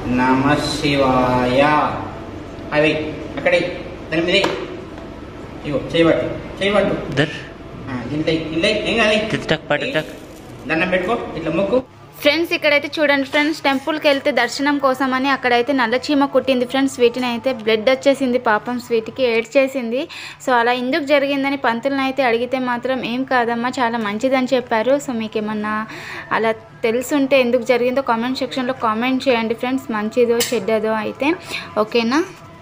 నమ శివాయ అవి అక్కడే దాని మీద ఇగో చేయబట్టు చేయబట్టు దర్ ఇంత ఇంత ఏం కాదు తిట్టక్ పట్టక్ దండం పెట్టుకో ఇట్లా మొక్కు ఫ్రెండ్స్ ఇక్కడైతే చూడండి ఫ్రెండ్స్ టెంపుల్కి వెళ్తే దర్శనం కోసమని అక్కడైతే నల్ల చీమ కుట్టింది ఫ్రెండ్స్ స్వీట్ని అయితే బ్లడ్ వచ్చేసింది పాపం స్వీట్కి ఏడ్చేసింది సో అలా ఎందుకు జరిగిందని పంతులను అయితే అడిగితే మాత్రం ఏం కాదమ్మా చాలా మంచిదని చెప్పారు సో మీకు ఏమన్నా అలా తెలుసుంటే ఎందుకు జరిగిందో కామెంట్ సెక్షన్లో కామెంట్ చేయండి ఫ్రెండ్స్ మంచిదో చెడ్డదో అయితే ఓకేనా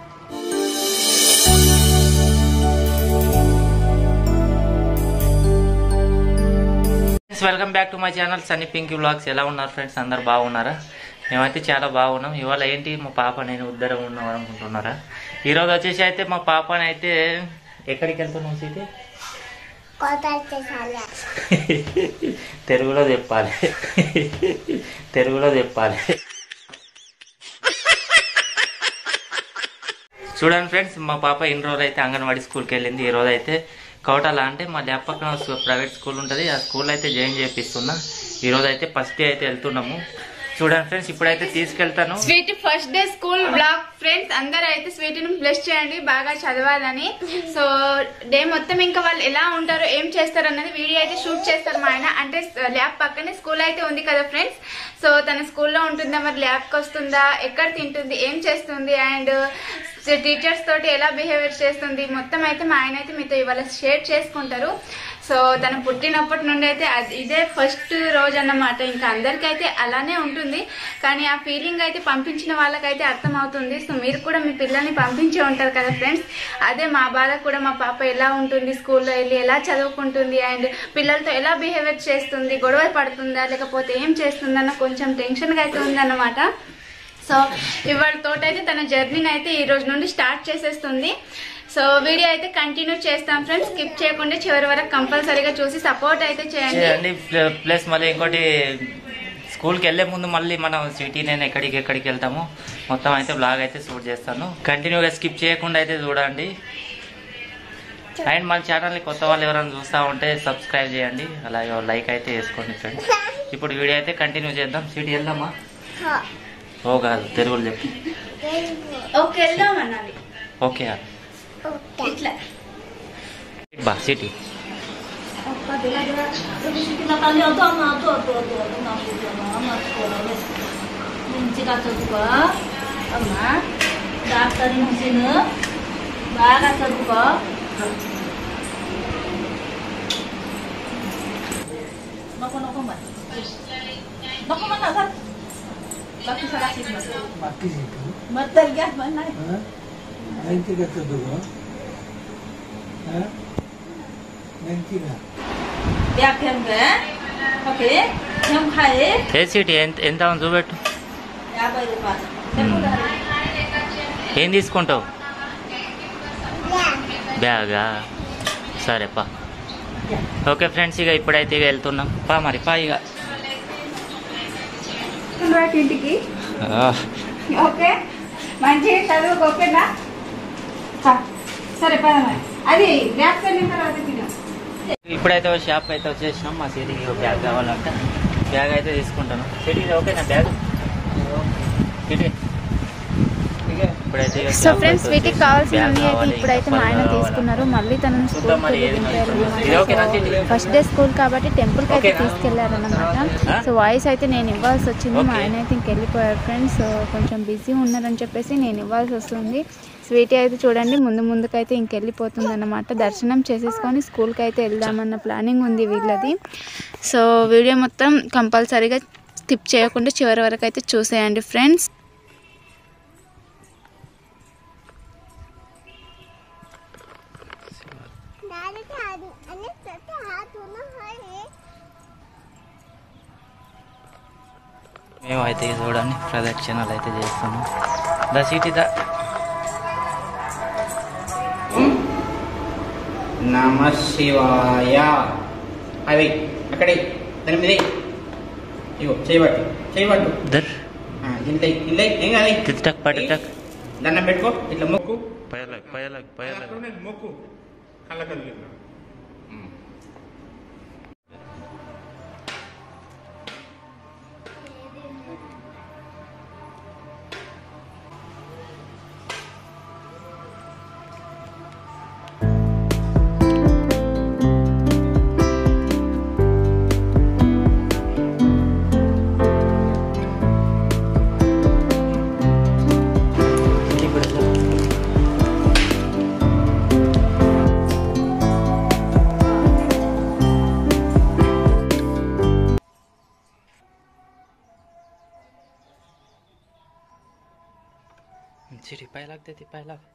welcome back to my channel Sunny Pinky vlogs ఎలా ఉన్నారు ఫ్రెండ్స్ అందరు బాగున్నారా మేమైతే చాలా బాగున్నాం ఇవాళ ఏంటి మా పాప నేను ఇద్దరం ఉన్నాం అనుకుంటున్నారా ఈరోజు వచ్చేసి అయితే మా పాపని అయితే ఎక్కడికి వెళ్తున్నాం సీటి తెలుగులో చెప్పాలి తెలుగులో చెప్పాలి చూడండి ఫ్రెండ్స్ మా పాప ఇన్ని రోజులు అయితే అంగన్వాడీ స్కూల్కి వెళ్ళింది ఈ రోజు అయితే కౌటాల అంటే మా ల్యాబ్ పక్కన స్కూ- ప్రైవేట్ స్కూల్ ఉంటుంది ఆ స్కూల్ అయితే జాయిన్ చేపిస్తున్నా ఈ రోజు అయితే ఫస్ట్ డే అయితే వెళ్తున్నాము చూడండి ఫ్రెండ్స్ ఇప్పుడైతే తీసుకెళ్తాను sweet first day school vlog friends అందరూ అయితే స్వీట్ ని బ్లెస్ చేయండి బాగా చదవాలని సో డే మొత్తం ఇంకా వాళ్ళు ఎలా ఉంటారో ఏం చేస్తారు అన్నది వీడియో అయితే షూట్ చేస్తారు మా ఆయన అంటే ల్యాబ్ పక్కనే స్కూల్ అయితే ఉంది కదా ఫ్రెండ్స్ సో తన స్కూల్లో ఉంటుందా మరి ల్యాబ్కి వస్తుందా ఎక్కడ తింటుంది ఏం చేస్తుంది అండ్ టీచర్స్ తోటి ఎలా బిహేవియర్ చేస్తుంది మొత్తం అయితే మా ఆయన అయితే మీతో ఇవాళ షేర్ చేసుకుంటారు సో తను పుట్టినప్పటి నుండి అయితే అది- ఇదే ఫస్ట్ రోజు అన్నమాట ఇంకా అందరికైతే అలానే ఉంటుంది కానీ ఆ ఫీలింగ్ అయితే పంపించిన వాళ్ళకైతే అర్థమవుతుంది సో మీరు కూడా మీ పిల్లల్ని పంపించే ఉంటారు కదా ఫ్రెండ్స్ అదే మా బాధ కూడా మా పాప ఎలా ఉంటుంది స్కూల్లో వెళ్ళి ఎలా చదువుకుంటుంది అండ్ పిల్లలతో ఎలా బిహేవియర్ చేస్తుంది గొడవ పడుతుందా లేకపోతే ఏం చేస్తుందన్న కొంచెం టెన్షన్గా అయితే ఉందన్నమాట సో ఇవాళ తోటైతే తన జర్నీని అయితే ఈ రోజు నుండి స్టార్ట్ చేసేస్తుంది సో వీడియో అయితే కంటిన్యూ చేస్తాం ఫ్రెండ్స్ స్కిప్ చేయకుండా చివరి వరకు కంపల్సరీగా చూసి సపోర్ట్ అయితే చేయండి చేయండి ప్ల- ప్లస్ మళ్ళీ ఇంకోటి స్కూల్కి వెళ్ళే ముందు మళ్ళీ మనం సిటీ నేను ఎక్కడికి ఎక్కడికి వెళ్తాము మొత్తం అయితే బ్లాగ్ అయితే షూట్ చేస్తాను కంటిన్యూగా స్కిప్ చేయకుండా అయితే చూడండి అండ్ మన ఛానల్ని కొత్త వాళ్ళు ఎవరైనా చూస్తూ ఉంటే సబ్స్క్రైబ్ చేయండి అలాగే లైక్ అయితే వేసుకోండి ఫ్రెండ్స్ ఇప్పుడు వీడియో అయితే కంటిన్యూ చేద్దాం సిటీ వెళ్దామా ఓ కాదు తెలుగులో చెప్పు ఓకే వెళ్దాం అన్నది ఓకే ఇట్లా బా సిటీ మంచిగా చదువుకో అమ్మా డాక్టర్ మిషన్ బాగా చదువుకో నొక్క నొక్క మరి నొక్క మన సార్ బాకి సలా మత్తల్ గ్యాస్ బంద్ మంచిగా చదువు మంచిగా బ్యాక్ హెమ్ గే ఓకే హెమ్ ఖాయే ఏ సిటీ ఎంత ఎంత ఉంది చూపెట్టు యాభై రూపాయలు చెప్పు ఏం తీసుకుంటావు బ్యాగా సరే పా ఓకే ఫ్రెండ్స్ ఇక ఇప్పుడైతే ఇక వెళ్తున్నాం పా మరి పా ఇక ఇంటికి ఓకే మంచిగా చదువుకు ఓకేనా హ, సరే పద మరి అది ల్యాబ్కి వెళ్ళిన తర్వాత తిన్నాం ఇప్పుడైతే ఒక షాప్ అయితే వచ్చేసినాం మా సిటీకి ఒక బ్యాగ్ కావాలంటే బ్యాగ్ అయితే తీసుకుంటాను సిటీకి ఓకేనా బ్యాగ్ సిటీ ఇప్పుడైతే ఇక సో షాప్ ఫ్రెండ్స్ అయితే వీటికి వచ్చేసినాం. కావాల్సిన బ్యాగ్ అన్ని అయితే కావాలి, ఇప్పుడైతే మా ఆయన పళ్ళు కావాలి. తీసుకున్నారు మళ్ళీ తనను చూద్దాం మరి ఏది ఇది ఓకేనా school city? First day school కాబట్టి టెంపుల్ కి అయితే ఓకేనా? తీసుకెళ్లారన్నమాట ఆ? సో వాయిస్ అయితే నేను ఇవ్వాల్సి వచ్చింది మా ఓకే. ఆయన అయితే ఇంకెళ్ళిపోయారు ఫ్రెండ్స్ సో కొంచెం బిజీ ఉన్నారని చెప్పేసి నేను ఇవ్వాల్సి వస్తుంది స్వీటీ అయితే చూడండి ముందు ముందుకైతే ఇంకెళ్ళిపోతుంది అన్నమాట దర్శనం చేసేసుకొని స్కూల్కి అయితే వెళ్దామన్న ప్లానింగ్ ఉంది వీళ్ళది సో వీడియో మొత్తం కంపల్సరీగా స్కిప్ చేయకుండా చివరి వరకు అయితే చూసేయండి ఫ్రెండ్స్ మేమైతే ఇది చూడండి ప్రదక్షిణలు అయితే చేస్తాము దా సిటీ దా నమ శివాయ అవి అక్కడే దాని మీద ఇగో చేయబట్టు చేయబట్టు దర్ ఇంత ఇంత ఏం కాదు తిట్టక్ పట్టక్ దండం పెట్టుకో ఇట్లా మొక్కు పయలక్ పయలక్ పయలక్ మొక్కు కళ్ళ చిటి పైలాగ్ తెతి పైలాగ్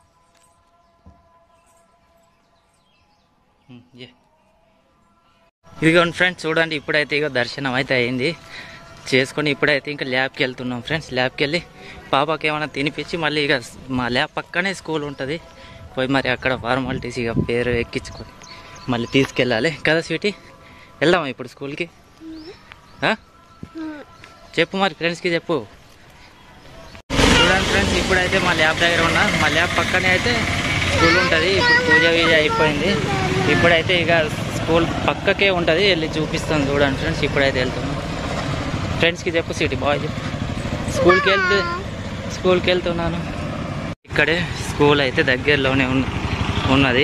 ఏ ఇదిగోండి ఫ్రెండ్స్ చూడండి ఇప్పుడైతే ఇక దర్శనం అయితే అయింది చేసుకొని ఇప్పుడైతే ఇంకా ల్యాబ్కి వెళ్తున్నాం ఫ్రెండ్స్ ల్యాబ్కి వెళ్ళి పాపకి ఏమైనా తినిపించి మళ్ళీ ఇక మా ల్యాబ్ పక్కనే స్కూల్ ఉంటుంది పోయి మరి అక్కడ ఫార్మాలిటీస్ ఇక పేరు ఎక్కించుకొని మళ్ళీ తీసుకెళ్ళాలి కదా స్వీటీ వెళ్దామా ఇప్పుడు స్కూల్కి ఆ? చెప్పు మరి ఫ్రెండ్స్కి చెప్పు చూడండి ఫ్రెండ్స్ ఇప్పుడైతే మా ల్యాబ్ దగ్గర ఉన్నా మా ల్యాబ్ పక్కనే అయితే స్కూల్ ఉంటుంది ఇప్పుడు పూజ వీజ అయిపోయింది ఇప్పుడైతే ఇక స్కూల్ పక్కకే ఉంటుంది వెళ్ళి చూపిస్తాను చూడండి ఫ్రెండ్స్ ఇప్పుడైతే వెళ్తున్నాం ఫ్రెండ్స్కి చెప్పు సిటీ బాయ్ చెప్పు స్కూల్కి వెళ్తే స్కూల్కి వెళ్తున్నాను ఇక్కడే స్కూల్ అయితే దగ్గరలోనే ఉన్న ఉన్నది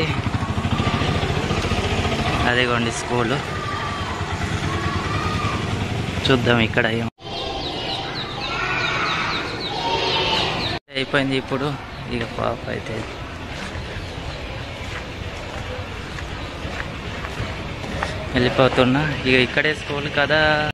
అదేగోండి స్కూల్ చూద్దాం ఇక్కడ ఏం అయిపోయింది ఇప్పుడు ఇక పాప అయితే వెళ్ళిపోతున్నా ఇక ఇక్కడే స్కూల్ కదా